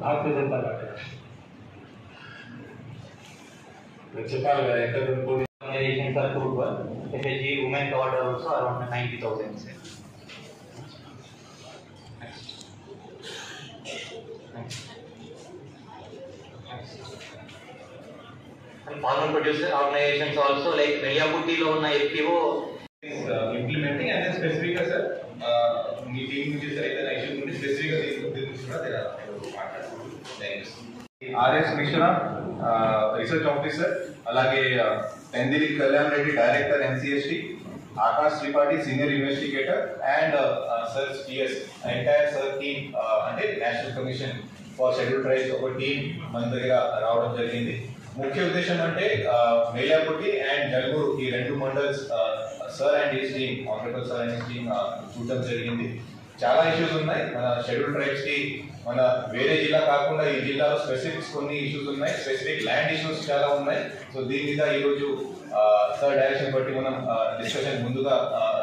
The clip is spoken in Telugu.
భారతీయ జనతా పార్టీ మీరు చెప్పాలి కదా ఎక్కడ కోటి organizations are good one. FSG women covered are also around 90,000. sir. And farmer producer organizations also like Meliaputtiలో ఉన్న FPO implementing and then specific గా సార్ మీ టీం నుంచి సార్ అయితే ఇష్యూ గురించి స్పెసిఫిక్ గా దీని గురించి కూడా తెర- మాట్లాడుతున్నాం ఆర్ఎస్ మిశ్రా రీసెర్చ్ ఆఫీసర్ అలాగే Pendili Kalyan Reddy director NCST Akash Tripathi senior investigator and sir TS entire sir team అంటే national commission for scheduled tribes ఒక టీం మన దగ్గర రావడం జరిగింది ముఖ్య ఉద్దేశం అంటే మేలాపుట్టి అండ్ జల్గూరు ఈ రెండు mandals sir and his team honourable sir and his team చూడడం జరిగింది చాలా ఇష్యూస్ ఉన్నాయి మన షెడ్యూల్ ట్రైబ్స్ కి మన వేరే జిల్లా కాకుండా ఈ జిల్లాలో స్పెసిఫిక్స్ కొన్ని ఇష్యూస్ ఉన్నాయి స్పెసిఫిక్ ల్యాండ్ ఇష్యూస్ చాలా ఉన్నాయి సో దీని మీద ఈ రోజు సార్ డైరెక్షన్ బట్టి మనం డిస్కషన్ ముందుగా ఆ,